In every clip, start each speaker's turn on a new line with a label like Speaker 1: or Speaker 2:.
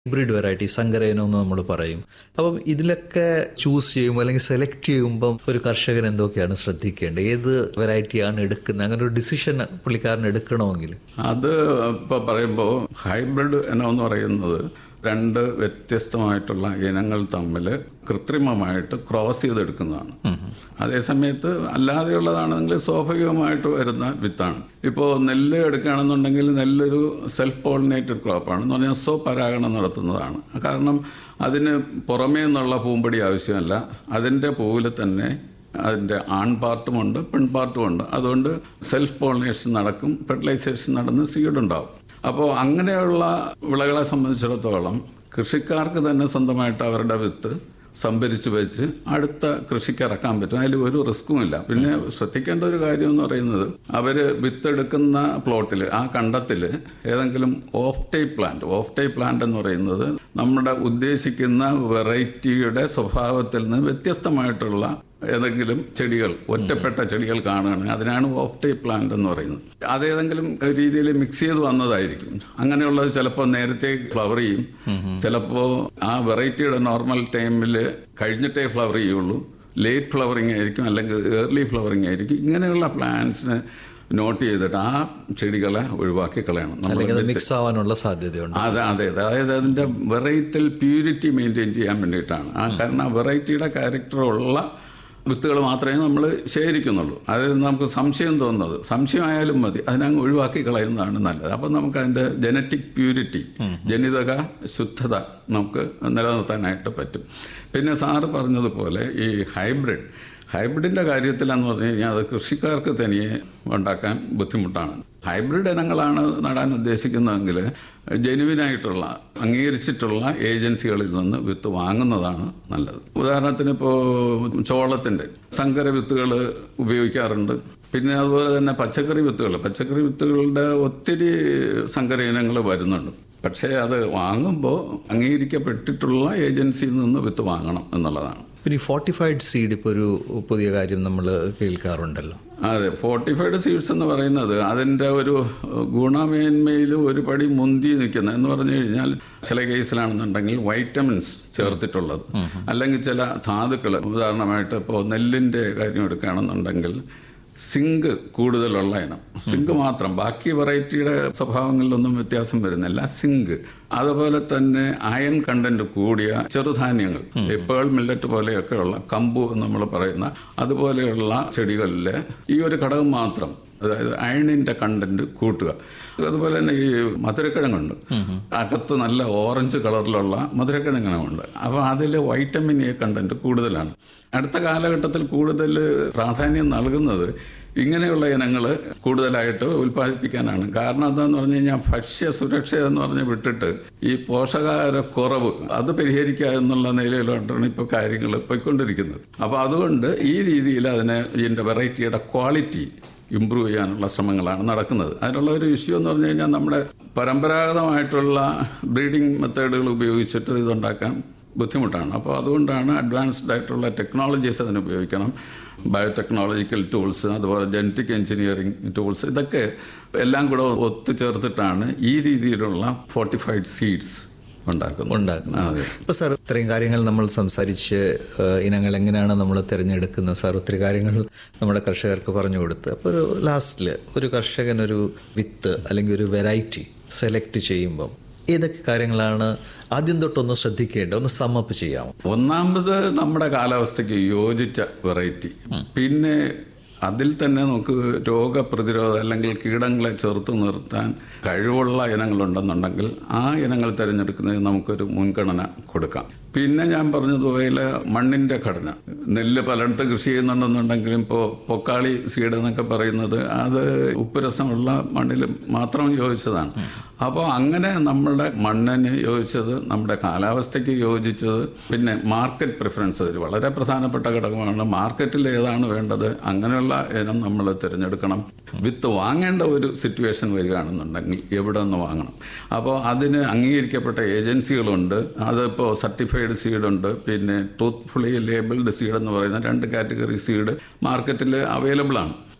Speaker 1: hybrid variety സങ്കരയിനം എന്ന് നമ്മൾ പറയും അപ്പം ഇതിലൊക്കെ ചൂസ് ചെയ്യുമ്പോൾ അല്ലെങ്കിൽ സെലക്ട് ചെയ്യുമ്പം ഒരു കർഷകൻ എന്തൊക്കെയാണ് ശ്രദ്ധിക്കേണ്ടത് ഏത് വെറൈറ്റിയാണ് എടുക്കുന്നത് അങ്ങനെ ഒരു ഡിസിഷൻ പുള്ളിക്കാരൻ എടുക്കണമെങ്കിൽ
Speaker 2: അത് ഇപ്പോൾ പറയുമ്പോൾ ഹൈബ്രിഡ് ഇനമെന്ന് പറയുന്നത് രണ്ട് വ്യത്യസ്തമായിട്ടുള്ള ഇനങ്ങൾ തമ്മിൽ കൃത്രിമമായിട്ട് ക്രോസ് ചെയ്തെടുക്കുന്നതാണ് അതേസമയത്ത് അല്ലാതെയുള്ളതാണെങ്കിൽ സ്വാഭാവികമായിട്ട് വരുന്ന വിത്താണ് ഇപ്പോൾ നെല്ല് എടുക്കുകയാണെന്നുണ്ടെങ്കിൽ നെല്ലൊരു സെൽഫ് പോളിനേറ്റഡ് ക്രോപ്പാണ് എന്ന് പറഞ്ഞാൽ സ്വപരാഗണം നടത്തുന്നതാണ് കാരണം അതിന് പുറമേ നിന്നുള്ള പൂമ്പടി ആവശ്യമല്ല അതിൻ്റെ പൂവിൽ തന്നെ അതിൻ്റെ ആൺ പാർട്ടുമുണ്ട് പെൺ പാർട്ടുമുണ്ട് അതുകൊണ്ട് സെൽഫ് പോളിനേഷൻ നടക്കും ഫെർട്ടിലൈസേഷൻ നടന്ന് സീഡ് ഉണ്ടാവും അപ്പോൾ അങ്ങനെയുള്ള വിളകളെ സംബന്ധിച്ചിടത്തോളം കൃഷിക്കാർക്ക് തന്നെ സ്വന്തമായിട്ട് അവരുടെ വിത്ത് സംഭരിച്ച് വെച്ച് അടുത്ത കൃഷിക്ക് ഇറക്കാൻ പറ്റും അതിൽ ഒരു റിസ്ക്കുമില്ല പിന്നെ ശ്രദ്ധിക്കേണ്ട ഒരു കാര്യം എന്ന് പറയുന്നത് അവർ വിത്തെടുക്കുന്ന പ്ലോട്ടിൽ ആ കണ്ടത്തിൽ ഏതെങ്കിലും off type plant off type plant എന്ന് പറയുന്നത് നമ്മുടെ ഉദ്ദേശിക്കുന്ന വെറൈറ്റിയുടെ സ്വഭാവത്തിൽ നിന്ന് വ്യത്യസ്തമായിട്ടുള്ള ഏതെങ്കിലും ചെടികൾ ഒറ്റപ്പെട്ട ചെടികൾ കാണുകയാണെങ്കിൽ അതിനാണ് ഓഫ് ടൈപ്പ് പ്ലാന്റ് എന്ന് പറയുന്നത് അതേതെങ്കിലും രീതിയിൽ മിക്സ് ചെയ്ത് വന്നതായിരിക്കും അങ്ങനെയുള്ളത് ചിലപ്പോൾ നേരത്തെ ഫ്ലവർ ചെയ്യും ചിലപ്പോൾ ആ വെറൈറ്റിയുടെ നോർമൽ ടൈമിൽ കഴിഞ്ഞിട്ടേ ഫ്ലവർ ചെയ്യുള്ളൂ ലേറ്റ് ഫ്ലവറിങ് ആയിരിക്കും അല്ലെങ്കിൽ ഏർലി ഫ്ലവറിങ് ആയിരിക്കും ഇങ്ങനെയുള്ള പ്ലാന്റ്സിന് നോട്ട് ചെയ്തിട്ട് ആ ചെടികളെ ഒഴിവാക്കി കളയണം നമ്മൾ
Speaker 1: അല്ലെങ്കിൽ അത് മിക്സ് ആവാനുള്ള സാധ്യതയുണ്ട്
Speaker 2: അതെ അതെ അതെ അതായത് അതിൻ്റെ വെറൈറ്റൽ പ്യൂരിറ്റി മെയിൻറ്റെയിൻ ചെയ്യാൻ വേണ്ടിയിട്ടാണ് ആ കാരണം ആ വെറൈറ്റിയുടെ ക്യാരക്ടറുള്ള വിത്തുകൾ മാത്രമേ നമ്മൾ ശേഖരിക്കുന്നുള്ളൂ അതിൽ നമുക്ക് സംശയം തോന്നുന്നത് സംശയമായാലും മതി അതിനങ്ങ് ഒഴിവാക്കി കളയുന്നതാണ് നല്ലത് അപ്പം നമുക്ക് അതിൻ്റെ ജനറ്റിക് പ്യൂരിറ്റി ജനിതക ശുദ്ധത നമുക്ക് നിലനിർത്താനായിട്ട് പറ്റും പിന്നെ സാറ് പറഞ്ഞതുപോലെ ഈ ഹൈബ്രിഡ് ഹൈബ്രിഡിൻ്റെ കാര്യത്തിലെന്ന് പറഞ്ഞു കഴിഞ്ഞാൽ അത് കൃഷിക്കാർക്ക് തനിയെ ഉണ്ടാക്കാൻ ബുദ്ധിമുട്ടാണ് ഹൈബ്രിഡ് ഇനങ്ങളാണ് നടാൻ ഉദ്ദേശിക്കുന്നതെങ്കിൽ ജെനുവിനായിട്ടുള്ള അംഗീകരിച്ചിട്ടുള്ള ഏജൻസികളിൽ നിന്ന് വിത്ത് വാങ്ങുന്നതാണ് നല്ലത് ഉദാഹരണത്തിന് ഇപ്പോൾ ചോളത്തിൻ്റെ സങ്കര വിത്തുകൾ ഉപയോഗിക്കാറുണ്ട് പിന്നെ അതുപോലെ തന്നെ പച്ചക്കറി വിത്തുകൾ പച്ചക്കറി വിത്തുകളുടെ ഒത്തിരി സങ്കര ഇനങ്ങൾ വരുന്നുണ്ട് പക്ഷേ അത് വാങ്ങുമ്പോൾ അംഗീകരിക്കപ്പെട്ടിട്ടുള്ള ഏജൻസിയിൽ നിന്ന് വിത്ത് വാങ്ങണം എന്നുള്ളതാണ്
Speaker 1: പിന്നെ ഈ ഫോർട്ടിഫൈഡ് സീഡ് ഇപ്പോൾ ഒരു പുതിയ കാര്യം നമ്മൾ കേൾക്കാറുണ്ടല്ലോ
Speaker 2: അതെ ഫോർട്ടിഫൈഡ് സീഡ്സ് എന്ന് പറയുന്നത് അതിൻ്റെ ഒരു ഗുണമേന്മയിൽ ഒരു പടി മുന്തി നിൽക്കുന്ന എന്ന് പറഞ്ഞു കഴിഞ്ഞാൽ ചില കേസിലാണെന്നുണ്ടെങ്കിൽ വൈറ്റമിൻസ് ചേർത്തിട്ടുള്ളത് അല്ലെങ്കിൽ ചില ധാതുക്കൾ ഉദാഹരണമായിട്ട് ഇപ്പോൾ നെല്ലിൻ്റെ കാര്യം എടുക്കുകയാണെന്നുണ്ടെങ്കിൽ സിങ്ക് കൂടുതലുള്ള ഇനം സിങ്ക് മാത്രം ബാക്കി വെറൈറ്റിയുടെ സ്വഭാവങ്ങളിലൊന്നും വ്യത്യാസം വരുന്നില്ല സിങ്ക് അതുപോലെ തന്നെ അയൺ കണ്ടന്റ് കൂടിയ ചെറുധാന്യങ്ങൾ പേൾ മില്ലറ്റ് പോലെയൊക്കെയുള്ള കമ്പു എന്ന് നമ്മൾ പറയുന്ന അതുപോലെയുള്ള ചെടികളിൽ ഈ ഒരു ഘടകം മാത്രം അതായത് അയണിന്റെ കണ്ടന്റ് കൂട്ടുക അതുപോലെ തന്നെ ഈ മധുരക്കിഴങ്ങുണ്ട് അകത്ത് നല്ല ഓറഞ്ച് കളറിലുള്ള മധുരക്കിഴങ്ങുണ്ട് അപ്പോൾ അതിൽ വൈറ്റമിൻ എ കണ്ടന്റ് കൂടുതലാണ് അടുത്ത കാലഘട്ടത്തിൽ കൂടുതൽ പ്രാധാന്യം നൽകുന്നത് ഇങ്ങനെയുള്ള ഇനങ്ങൾ കൂടുതലായിട്ട് ഉൽപ്പാദിപ്പിക്കാനാണ് കാരണം എന്താന്ന് പറഞ്ഞു കഴിഞ്ഞാൽ ഭക്ഷ്യ സുരക്ഷ എന്ന് പറഞ്ഞ് വിട്ടിട്ട് ഈ പോഷകാഹാരക്കുറവ് അത് പരിഹരിക്കുക എന്നുള്ള നിലയിലോട്ടാണ് ഇപ്പോൾ കാര്യങ്ങൾ പോയിക്കൊണ്ടിരിക്കുന്നത് അപ്പോൾ അതുകൊണ്ട് ഈ രീതിയിൽ അതിനെ ഇതിൻ്റെ വെറൈറ്റിയുടെ ക്വാളിറ്റി ഇമ്പ്രൂവ് ചെയ്യാനുള്ള ശ്രമങ്ങളാണ് നടക്കുന്നത് അതിനുള്ള ഒരു ഇഷ്യൂ എന്ന് പറഞ്ഞു കഴിഞ്ഞാൽ നമ്മുടെ പരമ്പരാഗതമായിട്ടുള്ള ബ്രീഡിംഗ് മെത്തേഡുകൾ ഉപയോഗിച്ചിട്ട് ഇതുണ്ടാക്കാൻ ബുദ്ധിമുട്ടാണ് അപ്പോൾ അതുകൊണ്ടാണ് അഡ്വാൻസ്ഡ് ആയിട്ടുള്ള ടെക്നോളജീസ് അതിന് ഉപയോഗിക്കണം ബയോടെക്നോളജിക്കൽ ടൂൾസ് അതുപോലെ ജനറ്റിക് എഞ്ചിനീയറിംഗ് ടൂൾസ് ഇതൊക്കെ എല്ലാം കൂടെ ഒത്തുചേർത്തിട്ടാണ് ഈ രീതിയിലുള്ള ഫോർട്ടിഫൈഡ് സീഡ്സ് ഉണ്ടാക്കുന്നത്
Speaker 1: ഉണ്ടാക്കുന്നത് ഇപ്പൊ സാർ ഇത്രയും കാര്യങ്ങൾ നമ്മൾ സംസാരിച്ച് ഏഹ്, ഇനങ്ങൾ എങ്ങനെയാണ് നമ്മൾ തിരഞ്ഞെടുക്കുന്നത് സാർ ഒത്തിരി കാര്യങ്ങൾ നമ്മുടെ കർഷകർക്ക് പറഞ്ഞു കൊടുത്ത് അപ്പോൾ ഒരു ലാസ്റ്റിൽ ഒരു കർഷകൻ ഒരു വിത്ത് അല്ലെങ്കിൽ ഒരു വെറൈറ്റി സെലക്ട് ചെയ്യുമ്പം ഏതൊക്കെ കാര്യങ്ങളാണ് ആദ്യം തൊട്ടൊന്ന് ശ്രദ്ധിക്കേണ്ടത് ഒന്ന് സമ്മപ്പ് ചെയ്യാമോ
Speaker 2: ഒന്നാമത് നമ്മുടെ കാലാവസ്ഥയ്ക്ക് യോജിച്ച വെറൈറ്റി പിന്നെ അതിൽ തന്നെ നമുക്ക് രോഗപ്രതിരോധം അല്ലെങ്കിൽ കീടങ്ങളെ ചെറുത്ത് നിർത്താൻ കഴിവുള്ള ഇനങ്ങളുണ്ടെന്നുണ്ടെങ്കിൽ ആ ഇനങ്ങൾ തിരഞ്ഞെടുക്കുന്നതിന് നമുക്കൊരു മുൻഗണന കൊടുക്കാം പിന്നെ ഞാൻ പറഞ്ഞതുപോലെ മണ്ണിന്റെ ഘടന നെല്ല് പലയിടത്ത് കൃഷി ചെയ്യുന്നുണ്ടെന്നുണ്ടെങ്കിലും ഇപ്പോൾ പൊക്കാളി സീഡ് എന്നൊക്കെ പറയുന്നത് അത് ഉപ്പുരസമുള്ള മണ്ണിൽ മാത്രം യോജിച്ചതാണ് അപ്പോൾ അങ്ങനെ നമ്മളുടെ മണ്ണിന് യോജിച്ചത് നമ്മുടെ കാലാവസ്ഥയ്ക്ക് യോജിച്ചത് പിന്നെ മാർക്കറ്റ് പ്രിഫറൻസ് ഒരു വളരെ പ്രധാനപ്പെട്ട ഘടകമാണ് മാർക്കറ്റിൽ ഏതാണ് വേണ്ടത് അങ്ങനെയുള്ള ഇനം നമ്മൾ തിരഞ്ഞെടുക്കണം വിത്ത് വാങ്ങേണ്ട ഒരു സിറ്റുവേഷൻ വരികയാണെന്നുണ്ടെങ്കിൽ എവിടെ നിന്ന് വാങ്ങണം അപ്പോൾ അതിന് അംഗീകരിക്കപ്പെട്ട ഏജൻസികളുണ്ട് അതിപ്പോൾ സർട്ടിഫൈഡ് സീഡ് ഉണ്ട് പിന്നെ ട്രൂത്ത്ഫുള്ളി ലേബിൾഡ് സീഡ് എന്ന് പറയുന്ന രണ്ട് കാറ്റഗറി സീഡ് മാർക്കറ്റിൽ അവൈലബിൾ ആണ്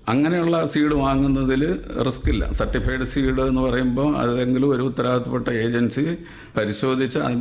Speaker 2: അങ്ങനെയുള്ള സീഡ് വാങ്ങുന്നതിൽ റിസ്ക് ഇല്ല സർട്ടിഫൈഡ് സീഡ് എന്ന് പറയുമ്പോൾ അതെങ്കിലും ഒരു ഉത്തരവാദിത്തപ്പെട്ട ഏജൻസി പരിശോധിച്ച് അതിൻ്റെ